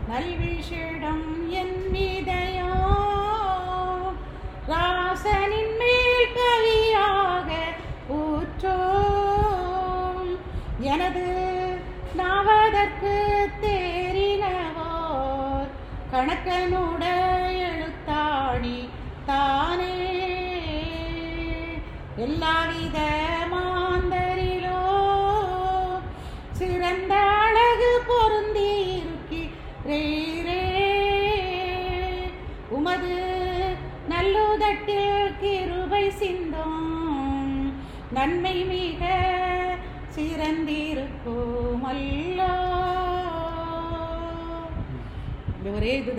நல்விஷிடம் என் மீதையோ ராசனின் மேல் கவியாக ஊற்றோம் எனது நாவதற்கு தேறினவோர் கணக்கனுட எழுத்தாணி தானே எல்லாவித மாந்தரிலோ சிறந்த அழகு பொருந்தி இருக்கிறே உமது நல்லுதட்டில் கிருபை சிந்தும் நன்மை மிக சிறந்திருக்கும் அல்லோ இந்த ஒரே இது